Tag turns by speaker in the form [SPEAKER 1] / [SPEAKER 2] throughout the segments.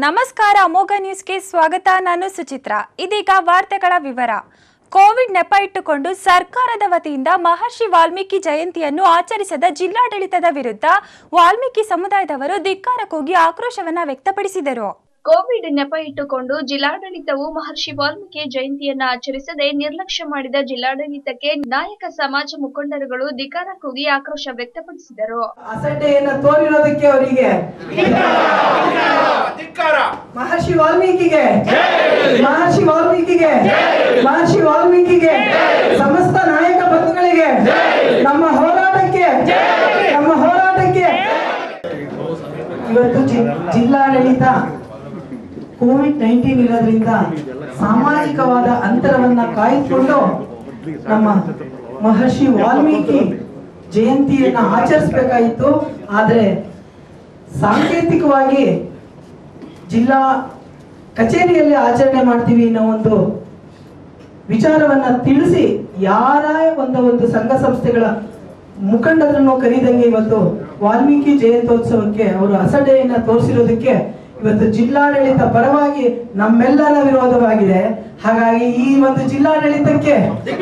[SPEAKER 1] ನಮಸ್ಕಾರ ಅಮೋಘ ನ್ಯೂಸ್ಗೆ ಸ್ವಾಗತ ನಾನು ಸುಚಿತ್ರ ಇದೀಗ ವಾರ್ತೆಗಳ ವಿವರ ಕೋವಿಡ್ ನೆಪ ಇಟ್ಟುಕೊಂಡು ಸರ್ಕಾರದ ವತಿಯಿಂದ ಮಹರ್ಷಿ ವಾಲ್ಮೀಕಿ ಜಯಂತಿಯನ್ನು ಆಚರಿಸದ ಜಿಲ್ಲಾಡಳಿತದ ವಿರುದ್ಧ ವಾಲ್ಮೀಕಿ ಸಮುದಾಯದವರು ಧಿಕ್ಕಾರ ಕೂಗಿ ಆಕ್ರೋಶವನ್ನ ವ್ಯಕ್ತಪಡಿಸಿದರು
[SPEAKER 2] ಕೋವಿಡ್ ನೆಪ ಇಟ್ಟುಕೊಂಡು ಜಿಲ್ಲಾಡಳಿತವು ಮಹರ್ಷಿ ವಾಲ್ಮೀಕಿ ಜಯಂತಿಯನ್ನ ಆಚರಿಸದೆ ನಿರ್ಲಕ್ಷ್ಯ ಮಾಡಿದ ಜಿಲ್ಲಾಡಳಿತಕ್ಕೆ ನಾಯಕ ಸಮಾಜ ಮುಖಂಡರುಗಳು ಧಿಕಾರ ಕೂಗಿ ಆಕ್ರೋಶ ವ್ಯಕ್ತಪಡಿಸಿದರು
[SPEAKER 3] ಅಸಡ್ಡೆಯನ್ನ ತೋರಿರೋದಕ್ಕೆ ಅವರಿಗೆ
[SPEAKER 4] ಧಿಕ್ಕಾರ
[SPEAKER 3] ಮಹರ್ಷಿ ವಾಲ್ಮೀಕಿಗೆ ಮಹರ್ಷಿ ವಾಲ್ಮೀಕಿಗೆ ಮಹರ್ಷಿ ವಾಲ್ಮೀಕಿಗೆ ಸಮಸ್ತ ನಾಯಕ ಬಂಧುಗಳಿಗೆ ನಮ್ಮ ಹೋರಾಟಕ್ಕೆ ನಮ್ಮ ಹೋರಾಟಕ್ಕೆ ಇವತ್ತು ಜಿ- ಜಿಲ್ಲಾಡಳಿತ ಕೋವಿಡ್ ನೈನ್ಟೀನ್ ಇರೋದ್ರಿಂದ ಸಾಮಾಜಿಕವಾದ ಅಂತರವನ್ನ ಕಾಯ್ದುಕೊಂಡು ನಮ್ಮ ಮಹರ್ಷಿ ವಾಲ್ಮೀಕಿ ಜಯಂತಿಯನ್ನ ಆಚರಿಸಬೇಕಾಯಿತು ಆದ್ರೆ ಸಾಂಕೇತಿಕವಾಗಿ ಜಿಲ್ಲಾ ಕಚೇರಿಯಲ್ಲಿ ಆಚರಣೆ ಮಾಡ್ತೀವಿ ಅನ್ನೋ ಒಂದು ವಿಚಾರವನ್ನ ತಿಳಿಸಿ ಯಾರ ಒಂದು ಒಂದು ಸಂಘ ಸಂಸ್ಥೆಗಳ ಮುಖಂಡರನ್ನು ಕರೀದಂಗೆ ಇವತ್ತು ವಾಲ್ಮೀಕಿ ಜಯಂತ್ಯೋತ್ಸವಕ್ಕೆ ಅವರು ಅಸಡ್ಡೆಯನ್ನ ತೋರಿಸಿರೋದಕ್ಕೆ ಇವತ್ತು ಜಿಲ್ಲಾಡಳಿತ ಪರವಾಗಿ ನಮ್ಮೆಲ್ಲರ ವಿರೋಧವಾಗಿದೆ ಹಾಗಾಗಿ ಈ ಒಂದು ಜಿಲ್ಲಾಡಳಿತಕ್ಕೆ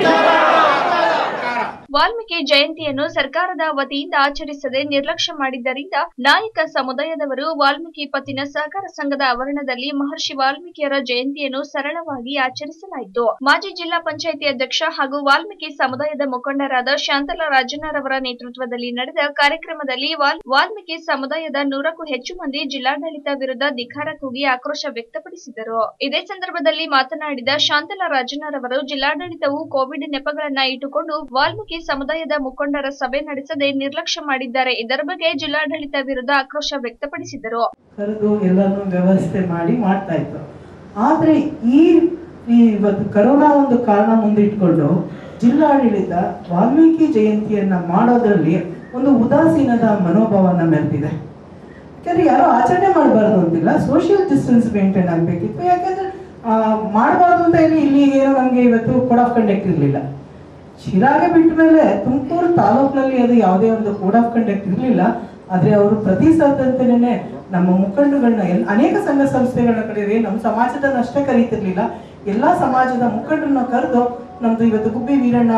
[SPEAKER 2] ವಾಲ್ಮೀಕಿ ಜಯಂತಿಯನ್ನು ಸರ್ಕಾರದ ವತಿಯಿಂದ ಆಚರಿಸದೆ ನಿರ್ಲಕ್ಷ್ಯ ಮಾಡಿದ್ದರಿಂದ ನಾಯಕ ಸಮುದಾಯದವರು ವಾಲ್ಮೀಕಿ ಪತ್ತಿನ ಸಹಕಾರ ಸಂಘದ ಆವರಣದಲ್ಲಿ ಮಹರ್ಷಿ ವಾಲ್ಮೀಕಿಯರ ಜಯಂತಿಯನ್ನು ಸರಳವಾಗಿ ಆಚರಿಸಲಾಯಿತು ಮಾಜಿ ಜಿಲ್ಲಾ ಪಂಚಾಯಿತಿ ಅಧ್ಯಕ್ಷ ಹಾಗೂ ವಾಲ್ಮೀಕಿ ಸಮುದಾಯದ ಮುಖಂಡರಾದ ಶಾಂತಲಾ ರಾಜಣ್ಣರವರ ನೇತೃತ್ವದಲ್ಲಿ ನಡೆದ ಕಾರ್ಯಕ್ರಮದಲ್ಲಿ ವಾಲ್- ವಾಲ್ಮೀಕಿ ಸಮುದಾಯದ ನೂರಕ್ಕೂ ಹೆಚ್ಚು ಮಂದಿ ಜಿಲ್ಲಾಡಳಿತ ವಿರುದ್ಧ ಧಿಕ್ಕಾರ ಕೂಗಿ ಆಕ್ರೋಶ ವ್ಯಕ್ತಪಡಿಸಿದರು ಇದೇ ಸಂದರ್ಭದಲ್ಲಿ ಮಾತನಾಡಿದ ಶಾಂತಲಾ ರಾಜಣ್ಣರವರು ಜಿಲ್ಲಾಡಳಿತವು ಕೋವಿಡ್ ನೆಪಗಳನ್ನ ಇಟ್ಟುಕೊಂಡು ವಾಲ್ಮೀಕಿ ಸಮುದಾಯದ ಮುಖಂಡರ ಸಭೆ ನಡೆಸದೆ ನಿರ್ಲಕ್ಷ್ಯ ಮಾಡಿದ್ದಾರೆ ಇದರ ಬಗ್ಗೆ ಜಿಲ್ಲಾಡಳಿತ ವಿರುದ್ಧ ಆಕ್ರೋಶ ವ್ಯಕ್ತಪಡಿಸಿದರು
[SPEAKER 3] ಕರೆದು ಎಲ್ಲರನ್ನೂ ವ್ಯವಸ್ಥೆ ಮಾಡಿ ಮಾಡ್ತಾ ಇತ್ತು ಆದ್ರೆ ಈ ಈ ಇವತ್ತು ಕರೋನಾ ಒಂದು ಕಾರಣ ಮುಂದಿಟ್ಕೊಂಡು ಜಿಲ್ಲಾಡಳಿತ ವಾಲ್ಮೀಕಿ ಜಯಂತಿಯನ್ನ ಮಾಡೋದ್ರಲ್ಲಿ ಒಂದು ಉದಾಸೀನದ ಮನೋಭಾವನ ಮೆರೆದಿದೆ ಯಾಕಂದ್ರೆ ಯಾರು ಆಚರಣೆ ಮಾಡಬಾರ್ದು ಅಂತಿಲ್ಲ ಸೋಷಿಯಲ್ ಡಿಸ್ಟೆನ್ಸ್ ಮೇಂಟೈನ್ ಆಗ್ಬೇಕಿತ್ತು ಯಾಕಂದ್ರೆ ಮಾಡಬಾರ್ದು ಅಂತ ಹೇಳಿ ಇಲ್ಲಿ ಏನೋ ನಮ್ಗೆ ಇವತ್ತು ಕೋಡ್ ಆಫ್ ಕಂಡಕ್ಟ್ ಇರಲಿಲ್ಲ ಶಿರಾಗೆ ಬಿಟ್ಟ ಮೇಲೆ ತುಮಕೂರು ತಾಲೂಕಿನಲ್ಲಿ ಅದು ಯಾವುದೇ ಒಂದು ಕೋಡ್ ಆಫ್ ಕಂಡಕ್ಟ್ ಇರಲಿಲ್ಲ ಆದ್ರೆ ಅವರು ಪ್ರತಿ ಸಾದಂತೆನೇ ನಮ್ಮ ಮುಖಂಡಗಳನ್ನ ಎಲ್- ಅನೇಕ ಸಂಘ ಸಂಸ್ಥೆಗಳನ್ನ ಕರೀರಿ ನಮ್ಮ ಸಮಾಜದ ಅಷ್ಟೇ ಕರೀತಿರ್ಲಿಲ್ಲ ಎಲ್ಲಾ ಸಮಾಜದ ಮುಖಂಡರನ್ನ ಕರೆದು ನಮ್ದು ಇವತ್ತು ಗುಬ್ಬಿ ವೀರಣ್ಣ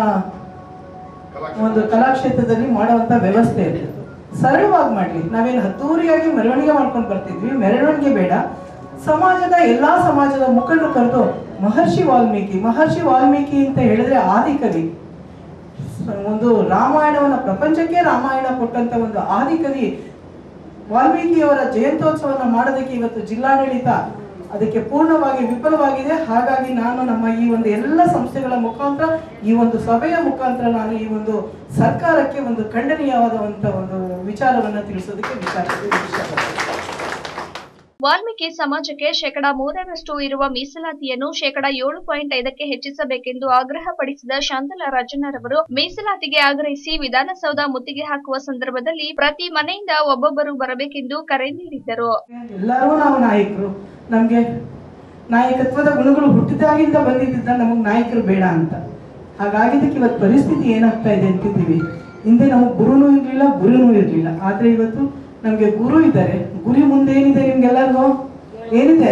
[SPEAKER 3] ಒಂದು ಕಲಾಕ್ಷೇತ್ರದಲ್ಲಿ ಮಾಡುವಂತ ವ್ಯವಸ್ಥೆ ಇರ್ತಿತ್ತು ಸರಳವಾಗಿ ಮಾಡ್ಲಿ ನಾವೇನು ಹತ್ತೂರಿಯಾಗಿ ಮೆರವಣಿಗೆ ಮಾಡ್ಕೊಂಡು ಬರ್ತಿದ್ವಿ ಮೆರವಣಿಗೆ ಬೇಡ ಸಮಾಜದ ಎಲ್ಲಾ ಸಮಾಜದ ಮುಖಂಡರು ಕರೆದು ಮಹರ್ಷಿ ವಾಲ್ಮೀಕಿ ಮಹರ್ಷಿ ವಾಲ್ಮೀಕಿ ಅಂತ ಹೇಳಿದ್ರೆ ಆದಿಕವಿ ಒಂದು ರಾಮಾಯಣವನ್ನ ಪ್ರಪಂಚಕ್ಕೆ ರಾಮಾಯಣ ಕೊಟ್ಟಂತ ಒಂದು ಆದಿಕವಿ ವಾಲ್ಮೀಕಿಯವರ ಜಯಂತ್ಯೋತ್ಸವನ ಮಾಡೋದಕ್ಕೆ ಇವತ್ತು ಜಿಲ್ಲಾಡಳಿತ ಅದಕ್ಕೆ ಪೂರ್ಣವಾಗಿ ವಿಫಲವಾಗಿದೆ ಹಾಗಾಗಿ ನಾನು ನಮ್ಮ ಈ ಒಂದು ಎಲ್ಲ ಸಂಸ್ಥೆಗಳ ಮುಖಾಂತರ ಈ ಒಂದು ಸಭೆಯ ಮುಖಾಂತರ ನಾನು ಈ ಒಂದು ಸರ್ಕಾರಕ್ಕೆ ಒಂದು ಖಂಡನೀಯವಾದಂತ ಒಂದು ವಿಚಾರವನ್ನ ತಿಳಿಸೋದಕ್ಕೆ ವಿಚಾರ ಇಷ್ಟಪಡ್ತೀನಿ
[SPEAKER 2] ವಾಲ್ಮೀಕಿ ಸಮಾಜಕ್ಕೆ ಶೇಕಡಾ ಮೂರರಷ್ಟು ಇರುವ ಮೀಸಲಾತಿಯನ್ನು ಶೇಕಡಾ ಏಳು ಪಾಯಿಂಟ್ ಐದಕ್ಕೆ ಹೆಚ್ಚಿಸಬೇಕೆಂದು ಆಗ್ರಹಪಡಿಸಿದ ಶಾಂತಲಾ ರಾಜಣ್ಣರವರು ಮೀಸಲಾತಿಗೆ ಆಗ್ರಹಿಸಿ ವಿಧಾನಸೌಧ ಮುತ್ತಿಗೆ ಹಾಕುವ ಸಂದರ್ಭದಲ್ಲಿ ಪ್ರತಿ ಮನೆಯಿಂದ ಒಬ್ಬೊಬ್ಬರು ಬರಬೇಕೆಂದು ಕರೆ ನೀಡಿದ್ದರು
[SPEAKER 3] ಎಲ್ಲರೂ ನಾವು ನಾಯಕರು ನಮ್ಗೆ ನಾಯಕತ್ವದ ಗುಣಗಳು ಹುಟ್ಟಿದಾಗಿಂದ ಬಂದಿದ್ದ ನಮಗ್ ನಾಯಕರು ಬೇಡ ಅಂತ ಹಾಗಾಗಿದ್ದಕ್ಕೆ ಇವತ್ತು ಪರಿಸ್ಥಿತಿ ಏನಾಗ್ತಾ ಇದೆ ಅಂತಿದ್ದೀವಿ ಹಿಂದೆ ನಮಗ್ ಗುರುನೂ ಇರ್ಲಿಲ್ಲ ಗುರುನೂ ಇರ್ಲಿಲ್ಲ ಆದ್ರೆ ಇವತ್ತು ನಮ್ಗೆ ಗುರು ಇದ್ದಾರೆ ಗುರಿ ಮುಂದೆ ಏನಿದೆ ನಿಮ್ಗೆಲ್ಲರಿಗೂ ಏನಿದೆ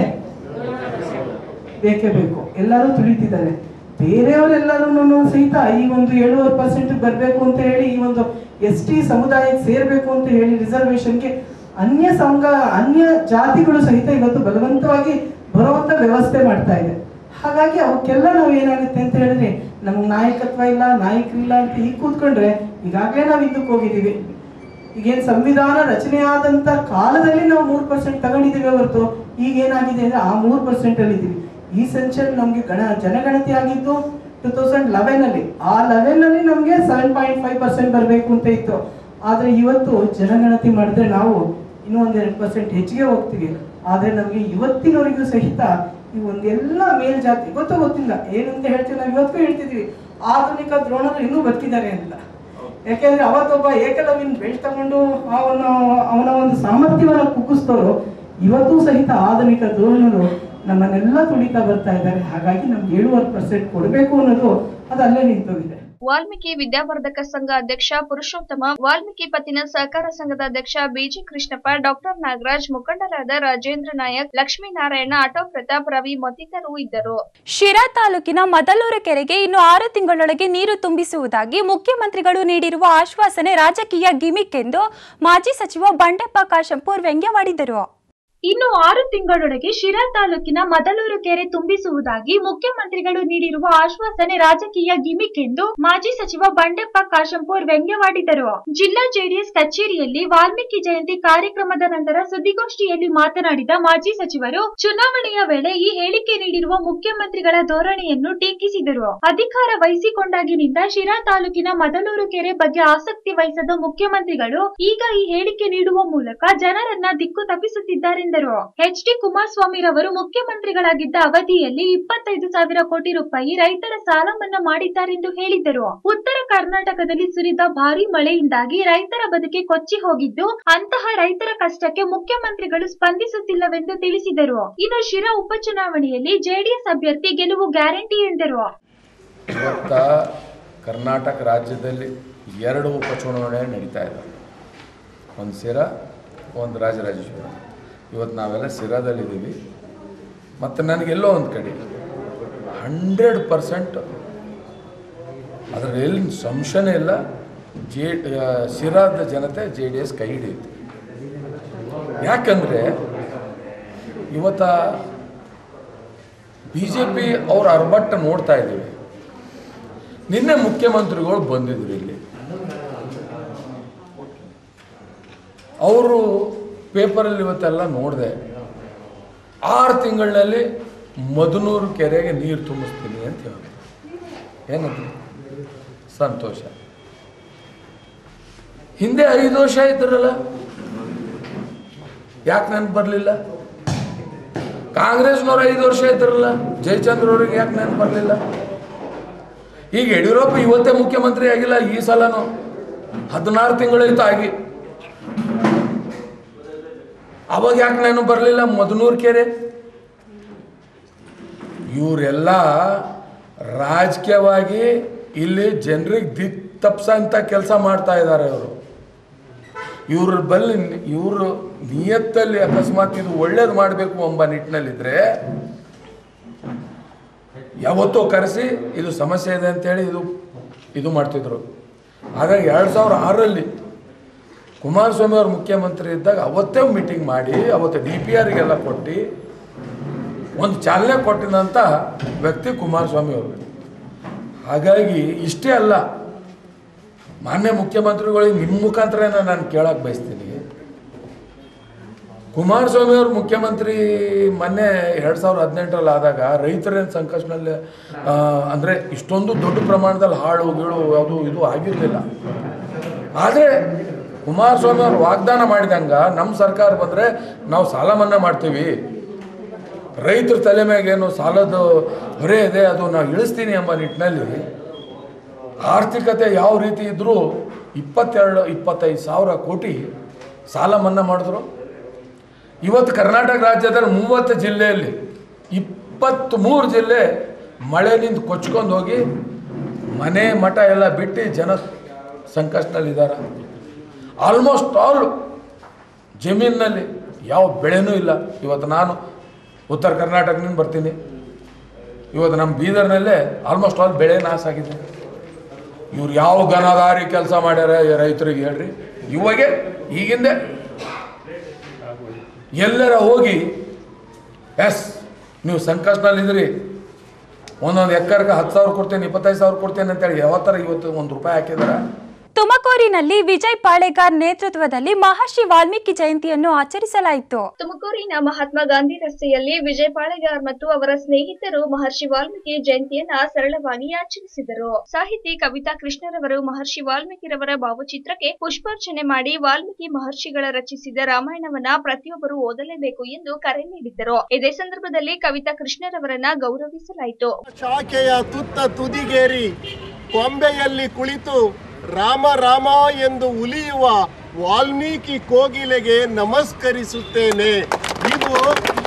[SPEAKER 3] ಬೇಕೇ ಬೇಕು ಎಲ್ಲರೂ ತುಳಿತಿದ್ದಾರೆ ಬೇರೆಯವರೆಲ್ಲರೂ ಸಹಿತ ಈ ಒಂದು ಏಳುವರೆ ಪರ್ಸೆಂಟ್ ಬರಬೇಕು ಅಂತ ಹೇಳಿ ಈ ಒಂದು ಎಸ್ ಟಿ ಸಮುದಾಯಕ್ಕೆ ಸೇರ್ಬೇಕು ಅಂತ ಹೇಳಿ ರಿಸರ್ವೇಶನ್ಗೆ ಅನ್ಯ ಸಂಘ ಅನ್ಯ ಜಾತಿಗಳು ಸಹಿತ ಇವತ್ತು ಬಲವಂತವಾಗಿ ಬರುವಂತ ವ್ಯವಸ್ಥೆ ಮಾಡ್ತಾ ಇದೆ ಹಾಗಾಗಿ ಅವಕ್ಕೆಲ್ಲ ನಾವು ಏನಾಗುತ್ತೆ ಅಂತ ಹೇಳಿದ್ರೆ ನಮ್ಗೆ ನಾಯಕತ್ವ ಇಲ್ಲ ನಾಯಕರಿಲ್ಲ ಅಂತ ಈಗ ಕೂತ್ಕೊಂಡ್ರೆ ಈಗಾಗಲೇ ನಾವು ಹಿಂದಕ್ಕೆ ಹೋಗಿದ್ದೀವಿ ಈಗೇನ್ ಸಂವಿಧಾನ ರಚನೆ ಆದಂತ ಕಾಲದಲ್ಲಿ ನಾವು ಮೂರ್ ಪರ್ಸೆಂಟ್ ತಗೊಂಡಿದ್ದೀವಿ ಹೊರತು ಈಗ ಏನಾಗಿದೆ ಅಂದ್ರೆ ಆ ಮೂರ್ ಪರ್ಸೆಂಟ್ ಅಲ್ಲಿ ಇದ್ದೀವಿ ಈ ಸೆನ್ಷನ್ ನಮ್ಗೆ ಗಣ ಜನಗಣತಿ ಆಗಿದ್ದು ಟೂ ತೌಸಂಡ್ ಲೆವೆನ್ ಅಲ್ಲಿ ಆ ಲೆವೆನ್ ಅಲ್ಲಿ ನಮ್ಗೆ ಸೆವೆನ್ ಪಾಯಿಂಟ್ ಫೈವ್ ಪರ್ಸೆಂಟ್ ಬರಬೇಕು ಅಂತ ಇತ್ತು ಆದ್ರೆ ಇವತ್ತು ಜನಗಣತಿ ಮಾಡಿದ್ರೆ ನಾವು ಇನ್ನೂ ಒಂದ್ ಎರಡು ಪರ್ಸೆಂಟ್ ಹೆಚ್ಚಿಗೆ ಹೋಗ್ತೀವಿ ಆದ್ರೆ ನಮ್ಗೆ ಇವತ್ತಿನವರೆಗೂ ಸಹಿತ ಈ ಒಂದೆಲ್ಲ ಮೇಲ್ಜಾತಿ ಗೊತ್ತೋ ಗೊತ್ತಿಲ್ಲ ಏನಂತ ಹೇಳ್ತೀವಿ ನಾವು ಇವತ್ತಿಗೂ ಹೇಳ್ತಿದೀವಿ ಆಧುನಿಕ ದ್ರೋಣರು ಇನ್ನೂ ಬದುಕಿದ್ದಾರೆ ಅಂತ ಯಾಕೆಂದ್ರೆ ಅವತ್ತೊಬ್ಬ ಏಕಲವ್ಯನ್ ಬೆಳ್ ತಗೊಂಡು ಅವನ ಅವನ ಒಂದು ಸಾಮರ್ಥ್ಯವನ್ನ ಕುಗ್ಗಿಸ್ತವರು ಇವತ್ತು ಸಹಿತ ಆಧುನಿಕ ದ್ರೋಣರು ನಮ್ಮನ್ನೆಲ್ಲ ತುಳಿತಾ ಬರ್ತಾ ಇದ್ದಾರೆ ಹಾಗಾಗಿ ನಮ್ಗೆ ಏಳುವರೆ ಪರ್ಸೆಂಟ್ ಕೊಡಬೇಕು ಅನ್ನೋದು ಅದು ಅಲ್ಲೇ ನಿಂತೋಗಿದೆ
[SPEAKER 2] ವಾಲ್ಮೀಕಿ ವಿದ್ಯಾವರ್ಧಕ ಸಂಘ ಅಧ್ಯಕ್ಷ ಪುರುಷೋತ್ತಮ ವಾಲ್ಮೀಕಿ ಪತ್ತಿನ ಸಹಕಾರ ಸಂಘದ ಅಧ್ಯಕ್ಷ ಬಿಜಿ ಕೃಷ್ಣಪ್ಪ ಡಾಕ್ಟರ್ ನಾಗರಾಜ್ ಮುಖಂಡರಾದ ರಾಜೇಂದ್ರ ನಾಯಕ್ ಲಕ್ಷ್ಮೀನಾರಾಯಣ ಆಟೋ ಪ್ರತಾಪ್ ರವಿ ಮತ್ತಿತರರು ಇದ್ದರು
[SPEAKER 1] ಶಿರಾ ತಾಲೂಕಿನ ಮದಲೂರು ಕೆರೆಗೆ ಇನ್ನು ಆರು ತಿಂಗಳೊಳಗೆ ನೀರು ತುಂಬಿಸುವುದಾಗಿ ಮುಖ್ಯಮಂತ್ರಿಗಳು ನೀಡಿರುವ ಆಶ್ವಾಸನೆ ರಾಜಕೀಯ ಗಿಮಿಕ್ ಎಂದು ಮಾಜಿ ಸಚಿವ ಬಂಡೆಪ್ಪ ಕಾಶಂಪೂರ್ ವ್ಯಂಗ್ಯವಾಡಿದರು ಇನ್ನು ಆರು ತಿಂಗಳೊಳಗೆ ಶಿರಾ ತಾಲೂಕಿನ ಮದಲೂರು ಕೆರೆ ತುಂಬಿಸುವುದಾಗಿ ಮುಖ್ಯಮಂತ್ರಿಗಳು ನೀಡಿರುವ ಆಶ್ವಾಸನೆ ರಾಜಕೀಯ ಗಿಮಿಕ್ ಎಂದು ಮಾಜಿ ಸಚಿವ ಬಂಡೆಪ್ಪ ಕಾಶಂಪೂರ್ ವ್ಯಂಗ್ಯವಾಡಿದರು ಜಿಲ್ಲಾ ಜೆಡಿಎಸ್ ಕಚೇರಿಯಲ್ಲಿ ವಾಲ್ಮೀಕಿ ಜಯಂತಿ ಕಾರ್ಯಕ್ರಮದ ನಂತರ ಸುದ್ದಿಗೋಷ್ಠಿಯಲ್ಲಿ ಮಾತನಾಡಿದ ಮಾಜಿ ಸಚಿವರು ಚುನಾವಣೆಯ ವೇಳೆ ಈ ಹೇಳಿಕೆ ನೀಡಿರುವ ಮುಖ್ಯಮಂತ್ರಿಗಳ ಧೋರಣೆಯನ್ನು ಟೀಕಿಸಿದರು ಅಧಿಕಾರ ವಹಿಸಿಕೊಂಡಾಗಿನಿಂದ ಶಿರಾ ತಾಲೂಕಿನ ಮದಲೂರು ಕೆರೆ ಬಗ್ಗೆ ಆಸಕ್ತಿ ವಹಿಸದ ಮುಖ್ಯಮಂತ್ರಿಗಳು ಈಗ ಈ ಹೇಳಿಕೆ ನೀಡುವ ಮೂಲಕ ಜನರನ್ನ ದಿಕ್ಕು ತಪ್ಪಿಸುತ್ತಿದ್ದಾರೆಂದರು ಎಚ್ ಡಿ ಕುಮಾರಸ್ವಾಮಿ ರವರು ಮುಖ್ಯಮಂತ್ರಿಗಳಾಗಿದ್ದ ಅವಧಿಯಲ್ಲಿ ಇಪ್ಪತ್ತೈದು ಸಾವಿರ ಕೋಟಿ ರೂಪಾಯಿ ರೈತರ ಸಾಲ ಮನ್ನಾ ಮಾಡಿದ್ದಾರೆಂದು ಹೇಳಿದರು ಉತ್ತರ ಕರ್ನಾಟಕದಲ್ಲಿ ಸುರಿದ ಭಾರಿ ಮಳೆಯಿಂದಾಗಿ ರೈತರ ಬದುಕೆ ಕೊಚ್ಚಿ ಹೋಗಿದ್ದು ಅಂತಹ ರೈತರ ಕಷ್ಟಕ್ಕೆ ಮುಖ್ಯಮಂತ್ರಿಗಳು ಸ್ಪಂದಿಸುತ್ತಿಲ್ಲವೆಂದು ತಿಳಿಸಿದರು ಇನ್ನು ಶಿರಾ ಉಪಚುನಾವಣೆಯಲ್ಲಿ ಜೆಡಿಎಸ್ ಅಭ್ಯರ್ಥಿ ಗೆಲುವು ಗ್ಯಾರಂಟಿ ಎಂದರು
[SPEAKER 4] ಇವತ್ತ ಕರ್ನಾಟಕ ರಾಜ್ಯದಲ್ಲಿ ಎರಡು ಉಪಚುನಾವಣೆ ನಡೀತಾ ಇದ್ದಾವೆ ಒಂದು ಸಿರಾ ಒಂದು ರಾಜರಾಜೇಶ್ವರ ಇವತ್ತು ನಾವೆಲ್ಲ ಸಿರಾದಲ್ಲಿದ್ದೀವಿ ಮತ್ತು ನನಗೆಲ್ಲೋ ಒಂದು ಕಡೆ ಹಂಡ್ರೆಡ್ ಪರ್ಸೆಂಟ್ ಅದರಲ್ಲಿ ಎಲ್ಲಿ ಸಂಶಯನೇ ಇಲ್ಲ ಜೆ ಸಿರಾದ ಜನತೆ ಜೆ ಡಿ ಎಸ್ ಕೈ ಹಿಡಿಯುತ್ತೆ ಯಾಕಂದರೆ ಇವತ್ತ ಬಿ ಜೆ ಪಿ ಅವ್ರ ಅರ್ಬಟ್ಟ ನೋಡ್ತಾ ಇದ್ದೀವಿ ನಿನ್ನೆ ಮುಖ್ಯಮಂತ್ರಿಗಳು ಬಂದಿದ್ರು ಇಲ್ಲಿ ಅವರು ಪೇಪರಲ್ಲಿ ಇವತ್ತೆಲ್ಲ ನೋಡಿದೆ ಆರು ತಿಂಗಳಿನಲ್ಲಿ ಮಧುನೂರು ಕೆರೆಗೆ ನೀರು ತುಂಬಿಸ್ತೀನಿ ಅಂತ ಹೇಳಿದ್ರು ಏನಂತ ಸಂತೋಷ ಹಿಂದೆ ಐದು ವರ್ಷ ಇದ್ರಲ್ಲ ಯಾಕೆ ನೆನಪು ಬರಲಿಲ್ಲ ಕಾಂಗ್ರೆಸ್ನವ್ರು ಐದು ವರ್ಷ ಇದ್ರಲ್ಲ ಜಯಚಂದ್ರ ಅವ್ರಿಗೆ ಯಾಕೆ ನೆನಪು ಬರಲಿಲ್ಲ ಈಗ ಯಡಿಯೂರಪ್ಪ ಇವತ್ತೇ ಮುಖ್ಯಮಂತ್ರಿ ಆಗಿಲ್ಲ ಈ ಸಲನೂ ಹದಿನಾರು ತಿಂಗಳಾಯ್ತು ಆಗಿ ಅವಾಗ ಯಾಕೆ ನೆನಪು ಬರಲಿಲ್ಲ ಮಧುನೂರು ಕೆರೆ ಇವರೆಲ್ಲ ರಾಜಕೀಯವಾಗಿ ಇಲ್ಲಿ ಜನರಿಗೆ ದಿಕ್ ತಪ್ಸಂತ ಕೆಲಸ ಮಾಡ್ತಾ ಇದ್ದಾರೆ ಅವರು ಇವ್ರ ಬಲ್ಲಿ ಇವರು ನಿಯತ್ತಲ್ಲಿ ಅಕಸ್ಮಾತ್ ಇದು ಒಳ್ಳೇದು ಮಾಡಬೇಕು ಎಂಬ ನಿಟ್ಟಿನಲ್ಲಿದ್ದರೆ ಯಾವತ್ತೋ ಕರೆಸಿ ಇದು ಸಮಸ್ಯೆ ಇದೆ ಅಂತೇಳಿ ಇದು ಇದು ಮಾಡ್ತಿದ್ರು ಹಾಗಾಗಿ ಎರಡು ಸಾವಿರ ಆರರಲ್ಲಿ ಕುಮಾರಸ್ವಾಮಿ ಅವರು ಮುಖ್ಯಮಂತ್ರಿ ಇದ್ದಾಗ ಅವತ್ತೇ ಮೀಟಿಂಗ್ ಮಾಡಿ ಅವತ್ತು ಡಿ ಪಿ ಆರಿಗೆಲ್ಲ ಕೊಟ್ಟು ಒಂದು ಚಾಲನೆ ಕೊಟ್ಟಿದಂಥ ವ್ಯಕ್ತಿ ಕುಮಾರಸ್ವಾಮಿ ಅವರು ಹಾಗಾಗಿ ಇಷ್ಟೇ ಅಲ್ಲ ಮಾನ್ಯ ಮುಖ್ಯಮಂತ್ರಿಗಳಿಗೆ ನಿಮ್ಮ ಮುಖಾಂತರನೇ ನಾನು ಕೇಳಕ್ಕೆ ಬಯಸ್ತೀನಿ ಕುಮಾರಸ್ವಾಮಿ ಅವರು ಮುಖ್ಯಮಂತ್ರಿ ಮೊನ್ನೆ ಎರಡು ಸಾವಿರದ ಹದಿನೆಂಟರಲ್ಲಿ ಆದಾಗ ರೈತರೇನು ಸಂಕಷ್ಟನಲ್ಲಿ ಅಂದರೆ ಇಷ್ಟೊಂದು ದೊಡ್ಡ ಪ್ರಮಾಣದಲ್ಲಿ ಹಾಳು ಗೀಳು ಅದು ಇದು ಆಗಿರಲಿಲ್ಲ ಆದರೆ ಕುಮಾರಸ್ವಾಮಿ ಅವರು ವಾಗ್ದಾನ ಮಾಡಿದಂಗೆ ನಮ್ಮ ಸರ್ಕಾರ ಬಂದರೆ ನಾವು ಸಾಲ ಮನ್ನಾ ಮಾಡ್ತೀವಿ ರೈತರ ತಲೆ ಮ್ಯಾಗೇನು ಸಾಲದ ಹೊರೆ ಇದೆ ಅದು ನಾವು ಇಳಿಸ್ತೀನಿ ಎಂಬ ನಿಟ್ಟಿನಲ್ಲಿ ಆರ್ಥಿಕತೆ ಯಾವ ರೀತಿ ಇದ್ದರೂ ಇಪ್ಪತ್ತೆರಡು ಇಪ್ಪತ್ತೈದು ಸಾವಿರ ಕೋಟಿ ಸಾಲ ಮನ್ನಾ ಮಾಡಿದ್ರು ಇವತ್ತು ಕರ್ನಾಟಕ ರಾಜ್ಯದಲ್ಲಿ ಮೂವತ್ತು ಜಿಲ್ಲೆಯಲ್ಲಿ ಇಪ್ಪತ್ತ್ಮೂರು ಜಿಲ್ಲೆ ಮಳೆನಿಂದ ಕೊಚ್ಕೊಂಡು ಹೋಗಿ ಮನೆ ಮಠ ಎಲ್ಲ ಬಿಟ್ಟು ಜನ ಸಂಕಷ್ಟದಲ್ಲಿದ್ದಾರೆ ಆಲ್ಮೋಸ್ಟ್ ಆಲ್ ಜಮೀನಿನಲ್ಲಿ ಯಾವ ಬೆಳೆನೂ ಇಲ್ಲ ಇವತ್ತು ನಾನು ಉತ್ತರ ಕರ್ನಾಟಕದಿಂದ ಬರ್ತೀನಿ ಇವತ್ತು ನಮ್ಮ ಬೀದರ್ನಲ್ಲೇ ಆಲ್ಮೋಸ್ಟ್ ಆಲ್ ಬೆಳೆ ನಾಶ ಆಗಿದೆ ಇವ್ರು ಯಾವ ಗನದಾರಿ ಕೆಲಸ ಮಾಡ್ಯಾರ ಈ ರೈತರಿಗೆ ಹೇಳ್ರಿ ಇವಾಗೆ ಈಗಿಂದೆ ಎಲ್ಲರ ಹೋಗಿ ಎಸ್ ನೀವು ಸಂಕಷ್ಟದಲ್ಲಿದ್ರಿ ಒಂದೊಂದು ಎಕರ್ಗೆ ಹತ್ತು ಸಾವಿರ ಕೊಡ್ತೇನೆ ಇಪ್ಪತ್ತೈದು ಸಾವಿರ ಕೊಡ್ತೇನೆ ಅಂತೇಳಿ ಯಾವತ್ತರ ಇವತ್ತು ಒಂದು ರೂಪಾಯಿ ಹಾಕಿದಾರ
[SPEAKER 1] ತುಮಕೂರಿನಲ್ಲಿ ವಿಜಯ್ ಪಾಳೆಗಾರ್ ನೇತೃತ್ವದಲ್ಲಿ ಮಹರ್ಷಿ ವಾಲ್ಮೀಕಿ ಜಯಂತಿಯನ್ನು ಆಚರಿಸಲಾಯಿತು
[SPEAKER 2] ತುಮಕೂರಿನ ಮಹಾತ್ಮ ಗಾಂಧಿ ರಸ್ತೆಯಲ್ಲಿ ವಿಜಯ್ ಪಾಳೆಗಾರ್ ಮತ್ತು ಅವರ ಸ್ನೇಹಿತರು ಮಹರ್ಷಿ ವಾಲ್ಮೀಕಿ ಜಯಂತಿಯನ್ನ ಸರಳವಾಗಿ ಆಚರಿಸಿದರು ಸಾಹಿತಿ ಕವಿತಾ ಕೃಷ್ಣರವರು ಮಹರ್ಷಿ ವಾಲ್ಮೀಕಿರವರ ಭಾವಚಿತ್ರಕ್ಕೆ ಪುಷ್ಪಾರ್ಚನೆ ಮಾಡಿ ವಾಲ್ಮೀಕಿ ಮಹರ್ಷಿಗಳ ರಚಿಸಿದ ರಾಮಾಯಣವನ್ನ ಪ್ರತಿಯೊಬ್ಬರು ಓದಲೇಬೇಕು ಎಂದು ಕರೆ ನೀಡಿದ್ದರು ಇದೇ ಸಂದರ್ಭದಲ್ಲಿ ಕವಿತಾ ಕೃಷ್ಣರವರನ್ನ ಗೌರವಿಸಲಾಯಿತು
[SPEAKER 5] ಶಾಖೆಯ ತುತ್ತ ತುದಿಗೇರಿ ಕೊಂಬೆಯಲ್ಲಿ ಕುಳಿತು ರಾಮ ರಾಮ ಎಂದು ಉಲಿಯುವ ವಾಲ್ಮೀಕಿ ಕೋಗಿಲೆಗೆ ನಮಸ್ಕರಿಸುತ್ತೇನೆ ಇದು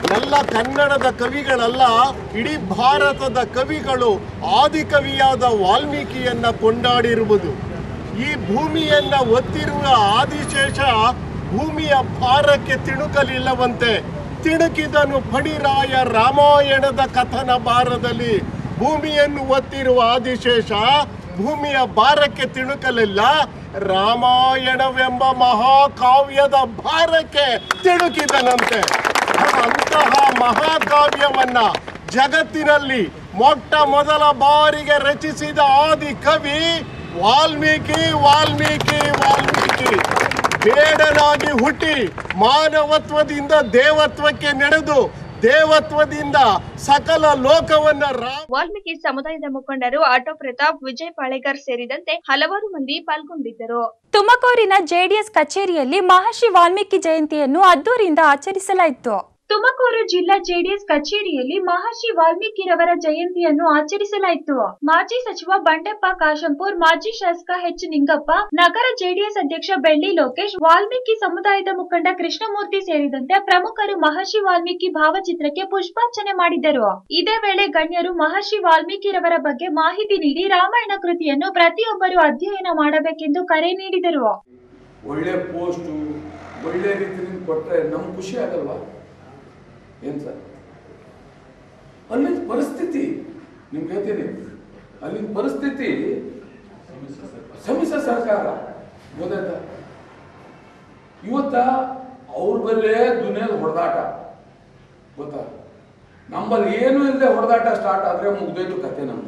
[SPEAKER 5] ಎಲ್ಲ ಕನ್ನಡದ ಕವಿಗಳಲ್ಲ ಇಡೀ ಭಾರತದ ಕವಿಗಳು ಆದಿಕವಿಯಾದ ವಾಲ್ಮೀಕಿಯನ್ನ ಕೊಂಡಾಡಿರುವುದು ಈ ಭೂಮಿಯನ್ನ ಒತ್ತಿರುವ ಆದಿಶೇಷ ಭೂಮಿಯ ಭಾರಕ್ಕೆ ತಿಣುಕಲಿಲ್ಲವಂತೆ ತಿಣುಕಿದನು ಫಣಿರಾಯ ರಾಮಾಯಣದ ಕಥನ ಭಾರದಲ್ಲಿ ಭೂಮಿಯನ್ನು ಒತ್ತಿರುವ ಆದಿಶೇಷ ಭೂಮಿಯ ಭಾರಕ್ಕೆ ತಿಣುಕಲಿಲ್ಲ ರಾಮಾಯಣವೆಂಬ ಮಹಾಕಾವ್ಯದ ಭಾರಕ್ಕೆ ತಿಣುಕಿದನಂತೆ ಅಂತಹ ಮಹಾಕಾವ್ಯವನ್ನ ಜಗತ್ತಿನಲ್ಲಿ ಮೊಟ್ಟ ಮೊದಲ ಬಾರಿಗೆ ರಚಿಸಿದ ಆದಿ ಕವಿ ವಾಲ್ಮೀಕಿ ವಾಲ್ಮೀಕಿ ವಾಲ್ಮೀಕಿ ಬೇಡನಾಗಿ ಹುಟ್ಟಿ ಮಾನವತ್ವದಿಂದ ದೇವತ್ವಕ್ಕೆ ನಡೆದು ದೇವತ್ವದಿಂದ ಸಕಲ ಲೋಕವನ್ನ ರಾ
[SPEAKER 2] ವಾಲ್ಮೀಕಿ ಸಮುದಾಯದ ಮುಖಂಡರು ಆಟೋ ಪ್ರತಾಪ್ ವಿಜಯ್ ಪಾಳೇಕರ್ ಸೇರಿದಂತೆ ಹಲವಾರು ಮಂದಿ ಪಾಲ್ಗೊಂಡಿದ್ದರು
[SPEAKER 1] ತುಮಕೂರಿನ ಜೆಡಿಎಸ್ ಕಚೇರಿಯಲ್ಲಿ ಮಹರ್ಷಿ ವಾಲ್ಮೀಕಿ ಜಯಂತಿಯನ್ನು ಅದ್ದೂರಿಯಿಂದ ಆಚರಿಸಲಾಯಿತು ತುಮಕೂರು ಜಿಲ್ಲಾ ಜೆಡಿಎಸ್ ಕಚೇರಿಯಲ್ಲಿ ಮಹರ್ಷಿ ವಾಲ್ಮೀಕಿರವರ ಜಯಂತಿಯನ್ನು ಆಚರಿಸಲಾಯಿತು ಮಾಜಿ ಸಚಿವ ಬಂಡೆಪ್ಪ ಕಾಶಂಪುರ್ ಮಾಜಿ ಶಾಸಕ ಎಚ್ ನಿಂಗಪ್ಪ ನಗರ ಜೆಡಿಎಸ್ ಅಧ್ಯಕ್ಷ ಬೆಳ್ಳಿ ಲೋಕೇಶ್ ವಾಲ್ಮೀಕಿ ಸಮುದಾಯದ ಮುಖಂಡ ಕೃಷ್ಣಮೂರ್ತಿ ಸೇರಿದಂತೆ ಪ್ರಮುಖರು ಮಹರ್ಷಿ ವಾಲ್ಮೀಕಿ ಭಾವಚಿತ್ರಕ್ಕೆ ಪುಷ್ಪಾರ್ಚನೆ ಮಾಡಿದರು ಇದೇ ವೇಳೆ ಗಣ್ಯರು ಮಹರ್ಷಿ ವಾಲ್ಮೀಕಿರವರ ಬಗ್ಗೆ ಮಾಹಿತಿ ನೀಡಿ ರಾಮಾಯಣ ಕೃತಿಯನ್ನು ಪ್ರತಿಯೊಬ್ಬರು ಅಧ್ಯಯನ ಮಾಡಬೇಕೆಂದು ಕರೆ ನೀಡಿದರು
[SPEAKER 4] ಒಳ್ಳೆ ಪೋಸ್ಟು ಒಳ್ಳೆ ರೀತಿಯಿಂದ ಕೊಟ್ಟರೆ ನಮ್ಗೆ ಖುಷಿ ಆಗಲ್ವಾ ಏನು ಸರ್ ಅಲ್ಲಿನ ಪರಿಸ್ಥಿತಿ ನಿಮ್ಗೆ ಹೇಳ್ತೀನಿ ಅಲ್ಲಿನ ಪರಿಸ್ಥಿತಿ ಸಮ್ಮಿಶ್ರ ಸರ್ಕಾರ ಗೊತ್ತಾಯ್ತಾ ಇವತ್ತ ಅವ್ರ ಬಲ್ಲೇ ದುನಿಯಾದ ಹೊಡೆದಾಟ ಗೊತ್ತಾ ನಮ್ಮಲ್ಲಿ ಏನು ಇಲ್ಲದೆ ಹೊಡೆದಾಟ ಸ್ಟಾರ್ಟ್ ಆದ್ರೆ ಮುಗ್ದೋಯ್ತು ಕತೆ ನಮ್ದು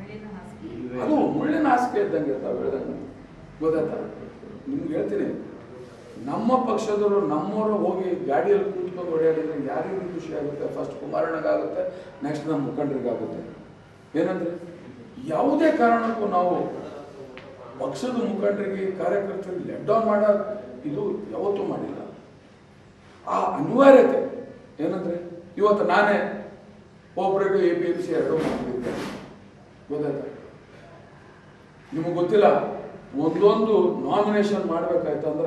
[SPEAKER 4] ಅದು ಮುಳ್ಳಿನ ಹಾಸಿಗೆ ಇದ್ದಂಗೆ ಇರ್ತಾವೆ ಹೇಳ್ದಂಗೆ ಗೊತ್ತಾಯ್ತಾ ನಿಮ್ಗೆ ಹೇಳ್ತೀನಿ ನಮ್ಮ ಪಕ್ಷದವರು ನಮ್ಮವರು ಹೋಗಿ ಗಾಡಿಯಲ್ಲಿ ಕೂತ್ಕೊಂಡು ಓಡಾಡಿದ್ರೆ ಯಾರಿಗೂ ಖುಷಿ ಆಗುತ್ತೆ ಫಸ್ಟ್ ಕುಮಾರಣ್ಣಗಾಗುತ್ತೆ ನೆಕ್ಸ್ಟ್ ನಮ್ಮ ಮುಖಂಡರಿಗಾಗುತ್ತೆ ಏನಂದ್ರೆ ಯಾವುದೇ ಕಾರಣಕ್ಕೂ ನಾವು ಪಕ್ಷದ ಮುಖಂಡರಿಗೆ ಕಾರ್ಯಕರ್ತರಿಗೆ ಲೆಟ್ ಡೌನ್ ಮಾಡೋ ಇದು ಯಾವತ್ತೂ ಮಾಡಿಲ್ಲ ಆ ಅನಿವಾರ್ಯತೆ ಏನಂದ್ರೆ ಇವತ್ತು ನಾನೇ ಒಬ್ಬರಿಗೆ ಎ ಪಿ ಎಂ ಸಿ ಎರಡು ಮಾಡಿದ್ದೆ ಗೊತ್ತಾಯ್ತಾ ನಿಮಗೆ ಗೊತ್ತಿಲ್ಲ ಒಂದೊಂದು ನಾಮಿನೇಷನ್ ಮಾಡ್ಬೇಕಾಯ್ತಂದ್ರ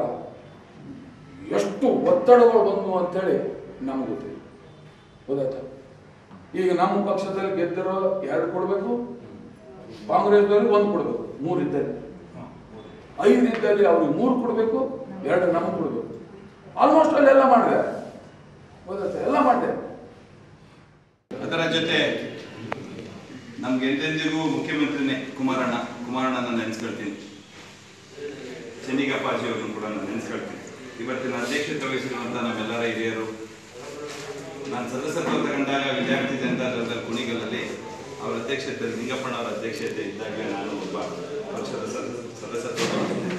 [SPEAKER 4] ಎಷ್ಟು ಒತ್ತಡಗಳು ಬಂದು ಅಂತೇಳಿ ನಮ್ಗೆ ಗೊತ್ತಿಲ್ಲ ಗೊತ್ತಾಯ್ತಾ ಈಗ ನಮ್ಮ ಪಕ್ಷದಲ್ಲಿ ಗೆದ್ದಿರೋ ಎರಡು ಕೊಡಬೇಕು ಕಾಂಗ್ರೆಸ್ದವ್ರಿಗೆ ಒಂದು ಕೊಡಬೇಕು ಮೂರು ಇದ್ದಲ್ಲಿ ಐದು ಇದ್ದಲ್ಲಿ ಅವ್ರಿಗೆ ಮೂರು ಕೊಡಬೇಕು ಎರಡು ನಮಗೆ ಕೊಡಬೇಕು ಆಲ್ಮೋಸ್ಟ್ ಅಲ್ಲೆಲ್ಲ ಮಾಡಿದೆ ಗೊತ್ತಾಯ್ತಾ ಎಲ್ಲ ಮಾಡಿದೆ
[SPEAKER 6] ಅದರ ಜೊತೆ ನಮ್ಗೆ ಎಂದೆಂದಿಗೂ ಮುಖ್ಯಮಂತ್ರಿನೇ ಕುಮಾರಣ್ಣ ಕುಮಾರಣ್ಣನ ನೆನೆಸ್ಕೊಳ್ತೀನಿ ಚೆನ್ನಿಗಪ್ಪಾಜಿ ಅವ್ರನ್ನು ಕೂಡ ನಾನು ನೆನೆಸ್ಕೊಳ್ತೀನಿ ಇವತ್ತಿನ ಅಧ್ಯಕ್ಷತೆ ವಹಿಸಿರುವಂಥ ನಮ್ಮೆಲ್ಲರ ಹಿರಿಯರು ನಾನು ಸದಸ್ಯತ್ವ ತಗೊಂಡಾಗ ವಿದ್ಯಾರ್ಥಿ ಜನತಾ ದಳದಲ್ಲಿ ಕುಣಿಗಲಲ್ಲಿ ಅವರ ಅಧ್ಯಕ್ಷತೆ ನಿಂಗಪ್ಪಣ್ಣವರ ಅಧ್ಯಕ್ಷತೆ ಇದ್ದಾಗ ನಾನು ಒಬ್ಬ ಪಕ್ಷದ ಸದಸ್ಯ ಸದಸ್ಯತ್ವ ತಗೊಂಡಿದ್ದೆ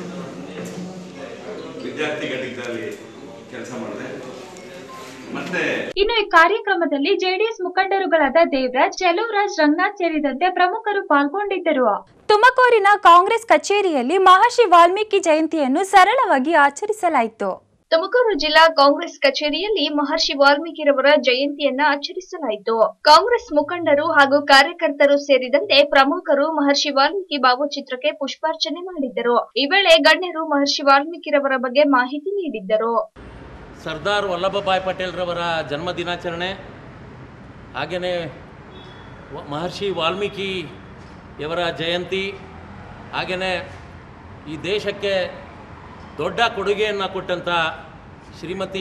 [SPEAKER 6] ವಿದ್ಯಾರ್ಥಿ ಘಟಕದಲ್ಲಿ ಕೆಲಸ ಮಾಡಿದೆ ಮತ್ತೆ
[SPEAKER 1] ಇನ್ನು ಈ ಕಾರ್ಯಕ್ರಮದಲ್ಲಿ ಜೆಡಿಎಸ್ ಮುಖಂಡರುಗಳಾದ ದೇವರಾಜ್ ಚೆಲುವರಾಜ್ ರಂಗನಾಥ್ ಸೇರಿದಂತೆ ಪ್ರಮುಖರು ಪಾಲ್ಗೊಂಡಿದ್ದರು ತುಮಕೂರಿನ ಕಾಂಗ್ರೆಸ್ ಕಚೇರಿಯಲ್ಲಿ ಮಹರ್ಷಿ ವಾಲ್ಮೀಕಿ ಜಯಂತಿಯನ್ನು ಸರಳವಾಗಿ ಆಚರಿಸಲಾಯಿತು
[SPEAKER 2] ತುಮಕೂರು ಜಿಲ್ಲಾ ಕಾಂಗ್ರೆಸ್ ಕಚೇರಿಯಲ್ಲಿ ಮಹರ್ಷಿ ವಾಲ್ಮೀಕಿರವರ ಜಯಂತಿಯನ್ನ ಆಚರಿಸಲಾಯಿತು ಕಾಂಗ್ರೆಸ್ ಮುಖಂಡರು ಹಾಗೂ ಕಾರ್ಯಕರ್ತರು ಸೇರಿದಂತೆ ಪ್ರಮುಖರು ಮಹರ್ಷಿ ವಾಲ್ಮೀಕಿ ಭಾವಚಿತ್ರಕ್ಕೆ ಪುಷ್ಪಾರ್ಚನೆ ಮಾಡಿದ್ದರು ಈ ವೇಳೆ ಗಣ್ಯರು ಮಹರ್ಷಿ ವಾಲ್ಮೀಕಿರವರ ಬಗ್ಗೆ ಮಾಹಿತಿ ನೀಡಿದ್ದರು
[SPEAKER 7] ಸರ್ದಾರ್ ವಲ್ಲಭಭಾಯ್ ಪಟೇಲ್ರವರ ಜನ್ಮ ದಿನಾಚರಣೆ ಹಾಗೆಯೇ ವ- ಮಹರ್ಷಿ ವಾಲ್ಮೀಕಿ ಇವರ ಜಯಂತಿ ಹಾಗೆಯೇ ಈ ದೇಶಕ್ಕೆ ದೊಡ್ಡ ಕೊಡುಗೆಯನ್ನು ಕೊಟ್ಟಂಥ ಶ್ರೀಮತಿ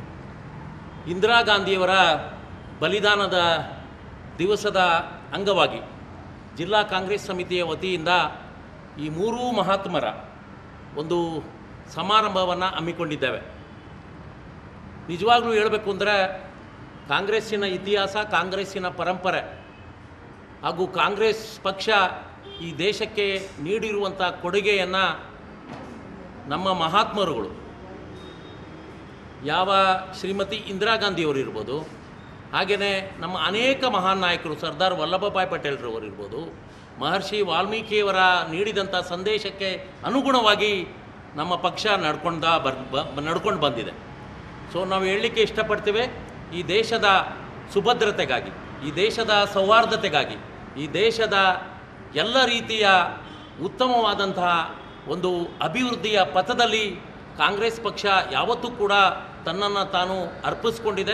[SPEAKER 7] ಇಂದಿರಾ ಗಾಂಧಿಯವರ ಬಲಿದಾನದ ದಿವಸದ ಅಂಗವಾಗಿ ಜಿಲ್ಲಾ ಕಾಂಗ್ರೆಸ್ ಸಮಿತಿಯ ವತಿಯಿಂದ ಈ ಮೂರೂ ಮಹಾತ್ಮರ ಒಂದು ಸಮಾರಂಭವನ್ನು ಹಮ್ಮಿಕೊಂಡಿದ್ದೇವೆ ನಿಜವಾಗ್ಲೂ ಹೇಳಬೇಕು ಅಂದರೆ ಕಾಂಗ್ರೆಸ್ಸಿನ ಇತಿಹಾಸ ಕಾಂಗ್ರೆಸ್ಸಿನ ಪರಂಪರೆ ಹಾಗೂ ಕಾಂಗ್ರೆಸ್ ಪಕ್ಷ ಈ ದೇಶಕ್ಕೆ ನೀಡಿರುವಂಥ ಕೊಡುಗೆಯನ್ನು ನಮ್ಮ ಮಹಾತ್ಮರುಗಳು ಯಾವ ಶ್ರೀಮತಿ ಇಂದಿರಾ ಗಾಂಧಿಯವರು ಇರ್ಬೋದು ಹಾಗೆಯೇ ನಮ್ಮ ಅನೇಕ ಮಹಾನ್ ನಾಯಕರು ಸರ್ದಾರ್ ವಲ್ಲಭಭಾಯ್ ಪಟೇಲ್ರವರು ಇರ್ಬೋದು ಮಹರ್ಷಿ ವಾಲ್ಮೀಕಿಯವರ ನೀಡಿದಂಥ ಸಂದೇಶಕ್ಕೆ ಅನುಗುಣವಾಗಿ ನಮ್ಮ ಪಕ್ಷ ನಡ್ಕೊಂಡ ಬರ್ ಬ ನಡ್ಕೊಂಡು ಬಂದಿದೆ ಸೊ ನಾವು ಹೇಳಲಿಕ್ಕೆ ಇಷ್ಟಪಡ್ತೇವೆ ಈ ದೇಶದ ಸುಭದ್ರತೆಗಾಗಿ ಈ ದೇಶದ ಸೌಹಾರ್ದತೆಗಾಗಿ ಈ ದೇಶದ ಎಲ್ಲ ರೀತಿಯ ಉತ್ತಮವಾದಂತಹ ಒಂದು ಅಭಿವೃದ್ಧಿಯ ಪಥದಲ್ಲಿ ಕಾಂಗ್ರೆಸ್ ಪಕ್ಷ ಯಾವತ್ತೂ ಕೂಡ ತನ್ನನ್ನು ತಾನು ಅರ್ಪಿಸ್ಕೊಂಡಿದೆ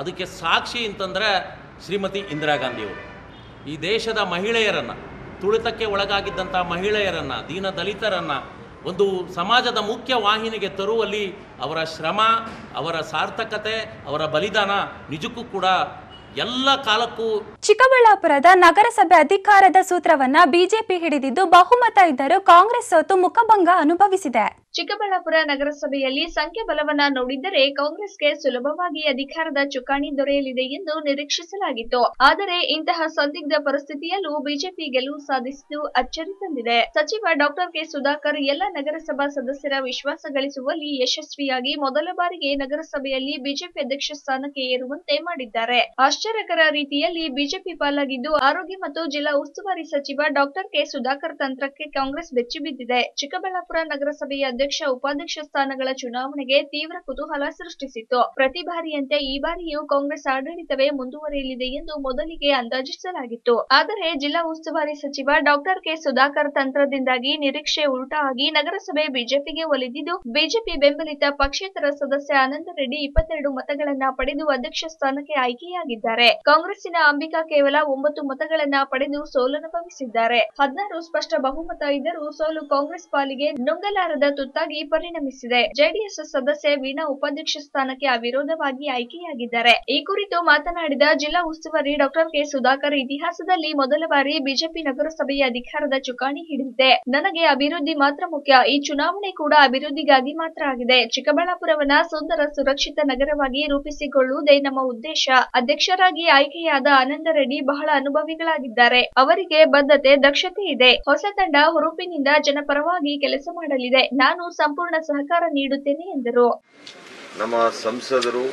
[SPEAKER 7] ಅದಕ್ಕೆ ಸಾಕ್ಷಿ ಅಂತಂದರೆ ಶ್ರೀಮತಿ ಇಂದಿರಾ ಗಾಂಧಿಯವರು ಈ ದೇಶದ ಮಹಿಳೆಯರನ್ನು ತುಳಿತಕ್ಕೆ ಒಳಗಾಗಿದ್ದಂಥ ಮಹಿಳೆಯರನ್ನು ದೀನ ದಲಿತರನ್ನು ಒಂದು ಸಮಾಜದ ಮುಖ್ಯ ವಾಹಿನಿಗೆ ತರುವಲ್ಲಿ ಅವರ ಶ್ರಮ ಅವರ ಸಾರ್ಥಕತೆ ಅವರ ಬಲಿದಾನ ನಿಜಕ್ಕೂ ಕೂಡ ಎಲ್ಲ ಕಾಲಕ್ಕೂ
[SPEAKER 1] ಚಿಕ್ಕಬಳ್ಳಾಪುರದ ನಗರಸಭೆ ಅಧಿಕಾರದ ಸೂತ್ರವನ್ನ ಬಿಜೆಪಿ ಹಿಡಿದಿದ್ದು ಬಹುಮತ ಇದ್ದರೂ ಕಾಂಗ್ರೆಸ್ ಸೋತು ಮುಖಭಂಗ ಅನುಭವಿಸಿದೆ
[SPEAKER 2] ಚಿಕ್ಕಬಳ್ಳಾಪುರ ನಗರಸಭೆಯಲ್ಲಿ ಸಂಖ್ಯೆ ಬಲವನ್ನ ನೋಡಿದರೆ ಕಾಂಗ್ರೆಸ್ಗೆ ಸುಲಭವಾಗಿ ಅಧಿಕಾರದ ಚುಕ್ಕಾಣಿ ದೊರೆಯಲಿದೆ ಎಂದು ನಿರೀಕ್ಷಿಸಲಾಗಿತ್ತು ಆದರೆ ಇಂತಹ ಸಂದಿಗ್ಧ ಪರಿಸ್ಥಿತಿಯಲ್ಲೂ ಬಿಜೆಪಿ ಗೆಲುವು ಸಾಧಿಸಿದ್ದು ಅಚ್ಚರಿ ತಂದಿದೆ ಸಚಿವ ಡಾಕ್ಟರ್ ಕೆ ಸುಧಾಕರ್ ಎಲ್ಲ ನಗರಸಭಾ ಸದಸ್ಯರ ವಿಶ್ವಾಸ ಗಳಿಸುವಲ್ಲಿ ಯಶಸ್ವಿಯಾಗಿ ಮೊದಲ ಬಾರಿಗೆ ನಗರಸಭೆಯಲ್ಲಿ ಬಿಜೆಪಿ ಅಧ್ಯಕ್ಷ ಸ್ಥಾನಕ್ಕೆ ಏರುವಂತೆ ಮಾಡಿದ್ದಾರೆ ಆಶ್ಚರ್ಯಕರ ರೀತಿಯಲ್ಲಿ ಬಿಜೆಪಿ ಪಾಲಾಗಿದ್ದು ಆರೋಗ್ಯ ಮತ್ತು ಜಿಲ್ಲಾ ಉಸ್ತುವಾರಿ ಸಚಿವ ಡಾಕ್ಟರ್ ಕೆ ಸುಧಾಕರ್ ತಂತ್ರಕ್ಕೆ ಕಾಂಗ್ರೆಸ್ ಬೆಚ್ಚಿಬಿದ್ದಿದೆ ಚಿಕ್ಕಬಳ್ಳಾಪುರ ನಗರಸಭೆಯ ಅಧ್ಯಕ್ಷ ಉಪಾಧ್ಯಕ್ಷ ಸ್ಥಾನಗಳ ಚುನಾವಣೆಗೆ ತೀವ್ರ ಕುತೂಹಲ ಸೃಷ್ಟಿಸಿತ್ತು ಪ್ರತಿ ಬಾರಿಯಂತೆ ಈ ಬಾರಿಯೂ ಕಾಂಗ್ರೆಸ್ ಆಡಳಿತವೇ ಮುಂದುವರಿಯಲಿದೆ ಎಂದು ಮೊದಲಿಗೆ ಅಂದಾಜಿಸಲಾಗಿತ್ತು ಆದರೆ ಜಿಲ್ಲಾ ಉಸ್ತುವಾರಿ ಸಚಿವ ಡಾಕ್ಟರ್ ಕೆ ಸುಧಾಕರ್ ತಂತ್ರದಿಂದಾಗಿ ನಿರೀಕ್ಷೆ ಉಲ್ಟಾ ಆಗಿ ನಗರಸಭೆ ಬಿಜೆಪಿಗೆ ಒಲಿದಿದ್ದು ಬಿಜೆಪಿ ಬೆಂಬಲಿತ ಪಕ್ಷೇತರ ಸದಸ್ಯ ಆನಂದ ರೆಡ್ಡಿ ಇಪ್ಪತ್ತೆರಡು ಮತಗಳನ್ನ ಪಡೆದು ಅಧ್ಯಕ್ಷ ಸ್ಥಾನಕ್ಕೆ ಆಯ್ಕೆಯಾಗಿದ್ದಾರೆ ಕಾಂಗ್ರೆಸ್ಸಿನ ಅಂಬಿಕಾ ಕೇವಲ ಒಂಬತ್ತು ಮತಗಳನ್ನ ಪಡೆದು ಸೋಲನುಭವಿಸಿದ್ದಾರೆ ಹದಿನಾರು ಸ್ಪಷ್ಟ ಬಹುಮತ ಇದ್ದರೂ ಸೋಲು ಕಾಂಗ್ರೆಸ್ ಪಾಲಿಗೆ ನುಂಗಲಾರದ ತುತ್ತಾಗಿ ಪರಿಣಮಿಸಿದೆ ಜೆಡಿಎಸ್ ಸದಸ್ಯೆ ವೀಣಾ ಉಪಾಧ್ಯಕ್ಷ ಸ್ಥಾನಕ್ಕೆ ಅವಿರೋಧವಾಗಿ ಆಯ್ಕೆಯಾಗಿದ್ದಾರೆ ಈ ಕುರಿತು ಮಾತನಾಡಿದ ಜಿಲ್ಲಾ ಉಸ್ತುವಾರಿ ಡಾಕ್ಟರ್ ಕೆ ಸುಧಾಕರ್ ಇತಿಹಾಸದಲ್ಲಿ ಮೊದಲ ಬಾರಿ ಬಿಜೆಪಿ ನಗರಸಭೆಯ ಅಧಿಕಾರದ ಚುಕ್ಕಾಣಿ ಹಿಡಿದಿದೆ ನನಗೆ ಅಭಿವೃದ್ಧಿ ಮಾತ್ರ ಮುಖ್ಯ ಈ ಚುನಾವಣೆ ಕೂಡ ಅಭಿವೃದ್ಧಿಗಾಗಿ ಮಾತ್ರ ಆಗಿದೆ ಚಿಕ್ಕಬಳ್ಳಾಪುರವನ್ನ ಸುಂದರ ಸುರಕ್ಷಿತ ನಗರವಾಗಿ ರೂಪಿಸಿಕೊಳ್ಳುವುದೇ ನಮ್ಮ ಉದ್ದೇಶ ಅಧ್ಯಕ್ಷರಾಗಿ ಆಯ್ಕೆಯಾದ ಆನಂದ ರೆಡ್ಡಿ ಬಹಳ ಅನುಭವಿಗಳಾಗಿದ್ದಾರೆ ಅವರಿಗೆ ಬದ್ಧತೆ ದಕ್ಷತೆ ಇದೆ ಹೊಸ ತಂಡ ಹುರುಪಿನಿಂದ ಜನಪರವಾಗಿ ಕೆಲಸ ಮಾಡಲಿದೆ ನಾನು ಸಂಪೂರ್ಣ ಸಹಕಾರ ನೀಡುತ್ತೇನೆ ಎಂದರು
[SPEAKER 8] ನಮ್ಮ ಸಂಸದರು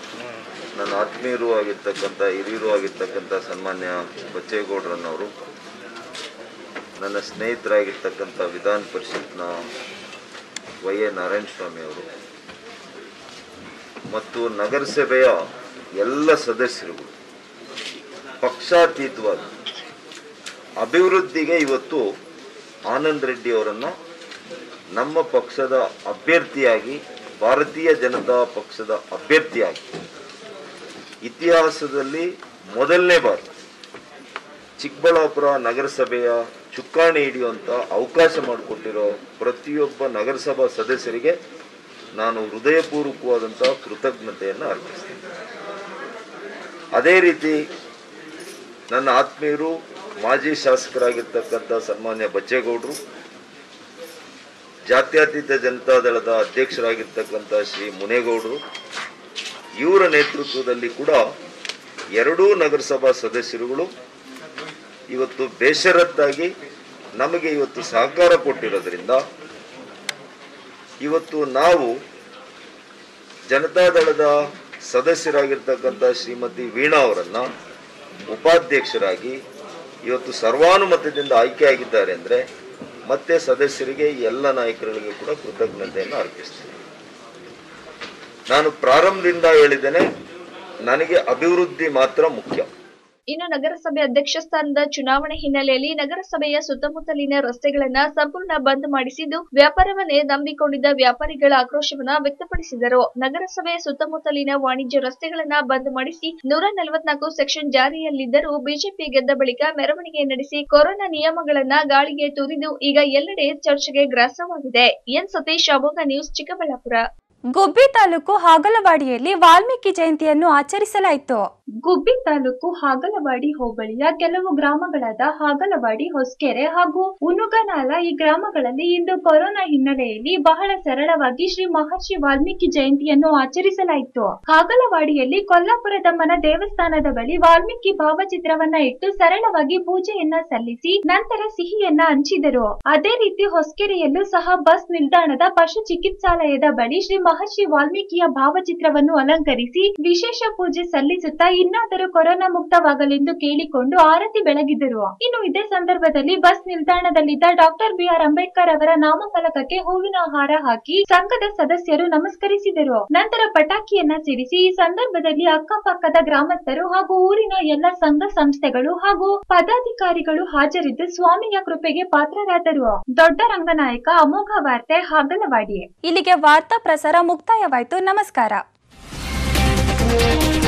[SPEAKER 8] ನನ್ನ ಆತ್ಮೀಯರು ಆಗಿರ್ತಕ್ಕಂಥ ಹಿರಿಯರು ಆಗಿರ್ತಕ್ಕಂಥ ಸನ್ಮಾನ್ಯ ಬಚ್ಚೇಗೌಡರನ್ನವರು ನನ್ನ ಸ್ನೇಹಿತರಾಗಿರ್ತಕ್ಕಂಥ ವಿಧಾನ ಪರಿಷತ್ನ ವೈ ಎ ನಾರಾಯಣ ಸ್ವಾಮಿ ಅವರು ಮತ್ತು ನಗರಸಭೆಯ ಎಲ್ಲ ಸದಸ್ಯರುಗಳು ಪಕ್ಷಾತೀತವಾಗಿ ಅಭಿವೃದ್ಧಿಗೆ ಇವತ್ತು ಆನಂದ್ ರೆಡ್ಡಿ ಅವರನ್ನು ನಮ್ಮ ಪಕ್ಷದ ಅಭ್ಯರ್ಥಿಯಾಗಿ ಭಾರತೀಯ ಜನತಾ ಪಕ್ಷದ ಅಭ್ಯರ್ಥಿಯಾಗಿ ಇತಿಹಾಸದಲ್ಲಿ ಮೊದಲನೇ ಬಾರಿ ಚಿಕ್ಕಬಳ್ಳಾಪುರ ನಗರಸಭೆಯ ಚುಕ್ಕಾಣಿ ಹಿಡಿಯುವಂಥ ಅವಕಾಶ ಮಾಡಿಕೊಟ್ಟಿರೋ ಪ್ರತಿಯೊಬ್ಬ ನಗರಸಭಾ ಸದಸ್ಯರಿಗೆ ನಾನು ಹೃದಯಪೂರ್ವಕವಾದಂಥ ಕೃತಜ್ಞತೆಯನ್ನು ಅರ್ಪಿಸ್ತೀನಿ ಅದೇ ರೀತಿ ನನ್ನ ಆತ್ಮೀಯರು ಮಾಜಿ ಶಾಸಕರಾಗಿರ್ತಕ್ಕಂಥ ಸನ್ಮಾನ್ಯ ಬಚ್ಚೇಗೌಡರು ಜಾತ್ಯತೀತ ಜನತಾದಳದ ಅಧ್ಯಕ್ಷರಾಗಿರ್ತಕ್ಕಂಥ ಶ್ರೀ ಮುನೇಗೌಡರು ಇವರ ನೇತೃತ್ವದಲ್ಲಿ ಕೂಡ ಎರಡೂ ನಗರಸಭಾ ಸದಸ್ಯರುಗಳು ಇವತ್ತು ಬೇಷರತ್ತಾಗಿ ನಮಗೆ ಇವತ್ತು ಸಹಕಾರ ಕೊಟ್ಟಿರೋದ್ರಿಂದ ಇವತ್ತು ನಾವು ಜನತಾದಳದ ಸದಸ್ಯರಾಗಿರ್ತಕ್ಕಂಥ ಶ್ರೀಮತಿ ವೀಣಾ ಅವರನ್ನ ಉಪಾಧ್ಯಕ್ಷರಾಗಿ ಇವತ್ತು ಸರ್ವಾನುಮತದಿಂದ ಆಯ್ಕೆಯಾಗಿದ್ದಾರೆ ಅಂದರೆ ಮತ್ತೆ ಸದಸ್ಯರಿಗೆ ಎಲ್ಲ ನಾಯಕರುಗಳಿಗೆ ಕೂಡ ಕೃತಜ್ಞತೆಯನ್ನು ಅರ್ಪಿಸ್ತೀನಿ ನಾನು ಪ್ರಾರಂಭದಿಂದ ಹೇಳಿದ್ದೇನೆ ನನಗೆ ಅಭಿವೃದ್ಧಿ ಮಾತ್ರ ಮುಖ್ಯ
[SPEAKER 2] ಇನ್ನು ನಗರಸಭೆ ಅಧ್ಯಕ್ಷ ಸ್ಥಾನದ ಚುನಾವಣೆ ಹಿನ್ನೆಲೆಯಲ್ಲಿ ನಗರಸಭೆಯ ಸುತ್ತಮುತ್ತಲಿನ ರಸ್ತೆಗಳನ್ನ ಸಂಪೂರ್ಣ ಬಂದ್ ಮಾಡಿಸಿದ್ದು ವ್ಯಾಪಾರವನ್ನೇ ನಂಬಿಕೊಂಡಿದ್ದ ವ್ಯಾಪಾರಿಗಳ ಆಕ್ರೋಶವನ್ನ ವ್ಯಕ್ತಪಡಿಸಿದರು ನಗರಸಭೆಯ ಸುತ್ತಮುತ್ತಲಿನ ವಾಣಿಜ್ಯ ರಸ್ತೆಗಳನ್ನ ಬಂದ್ ಮಾಡಿಸಿ ನೂರ ನಲವತ್ನಾಲ್ಕು ಸೆಕ್ಷನ್ ಜಾರಿಯಲ್ಲಿದ್ದರೂ ಬಿಜೆಪಿ ಗೆದ್ದ ಬಳಿಕ ಮೆರವಣಿಗೆ ನಡೆಸಿ ಕೊರೋನಾ ನಿಯಮಗಳನ್ನ ಗಾಳಿಗೆ ತೂರಿದು ಈಗ ಎಲ್ಲೆಡೆ ಚರ್ಚೆಗೆ ಗ್ರಾಸವಾಗಿದೆ ಎನ್ ಸತೀಶ್ ಅಮೋಘ ನ್ಯೂಸ್ ಚಿಕ್ಕಬಳ್ಳಾಪುರ
[SPEAKER 1] ಗುಬ್ಬಿ ತಾಲೂಕು ಹಾಗಲವಾಡಿಯಲ್ಲಿ ವಾಲ್ಮೀಕಿ ಜಯಂತಿಯನ್ನು ಆಚರಿಸಲಾಯಿತು
[SPEAKER 9] ಗುಬ್ಬಿ ತಾಲೂಕು ಹಾಗಲವಾಡಿ ಹೋಬಳಿಯ ಕೆಲವು ಗ್ರಾಮಗಳಾದ ಹಾಗಲವಾಡಿ ಹೊಸಕೆರೆ ಹಾಗೂ ಉನುಗನಾಲ ಈ ಗ್ರಾಮಗಳಲ್ಲಿ ಇಂದು ಕೊರೋನಾ ಹಿನ್ನೆಲೆಯಲ್ಲಿ ಬಹಳ ಸರಳವಾಗಿ ಶ್ರೀ ಮಹರ್ಷಿ ವಾಲ್ಮೀಕಿ ಜಯಂತಿಯನ್ನು ಆಚರಿಸಲಾಯಿತು ಹಾಗಲವಾಡಿಯಲ್ಲಿ ಕೊಲ್ಲಾಪುರದಮ್ಮನ ದೇವಸ್ಥಾನದ ಬಳಿ ವಾಲ್ಮೀಕಿ ಭಾವಚಿತ್ರವನ್ನ ಇಟ್ಟು ಸರಳವಾಗಿ ಪೂಜೆಯನ್ನ ಸಲ್ಲಿಸಿ ನಂತರ ಸಿಹಿಯನ್ನ ಹಂಚಿದರು ಅದೇ ರೀತಿ ಹೊಸಕೆರೆಯಲ್ಲೂ ಸಹ ಬಸ್ ನಿಲ್ದಾಣದ ಪಶು ಚಿಕಿತ್ಸಾಲಯದ ಬಳಿ ಶ್ರೀ ಮಹರ್ಷಿ ವಾಲ್ಮೀಕಿಯ ಭಾವಚಿತ್ರವನ್ನು ಅಲಂಕರಿಸಿ ವಿಶೇಷ ಪೂಜೆ ಸಲ್ಲಿಸುತ್ತಾ ಇನ್ನಾದರೂ ಕೊರೋನಾ ಮುಕ್ತವಾಗಲೆಂದು ಕೇಳಿಕೊಂಡು ಆರತಿ ಬೆಳಗಿದರು ಇನ್ನು ಇದೇ ಸಂದರ್ಭದಲ್ಲಿ ಬಸ್ ನಿಲ್ದಾಣದಲ್ಲಿದ್ದ ಡಾಕ್ಟರ್ ಬಿಆರ್ ಅಂಬೇಡ್ಕರ್ ಅವರ ನಾಮಫಲಕಕ್ಕೆ ಹೂವಿನ ಹಾರ ಹಾಕಿ ಸಂಘದ ಸದಸ್ಯರು ನಮಸ್ಕರಿಸಿದರು ನಂತರ ಪಟಾಕಿಯನ್ನ ಸಿಡಿಸಿ ಈ ಸಂದರ್ಭದಲ್ಲಿ ಅಕ್ಕಪಕ್ಕದ ಗ್ರಾಮಸ್ಥರು ಹಾಗೂ ಊರಿನ ಎಲ್ಲ ಸಂಘ ಸಂಸ್ಥೆಗಳು ಹಾಗೂ ಪದಾಧಿಕಾರಿಗಳು ಹಾಜರಿದ್ದು ಸ್ವಾಮಿಯ ಕೃಪೆಗೆ ಪಾತ್ರರಾದರು ದೊಡ್ಡ ರಂಗನಾಯಕ ಅಮೋಘ ವಾರ್ತೆ ಹಾಗಲವಾಡಿ
[SPEAKER 1] ಇಲ್ಲಿಗೆ ವಾರ್ತಾ ಪ್ರಸಾರ ಮುಕ್ತಾಯವಾಯಿತು ನಮಸ್ಕಾರ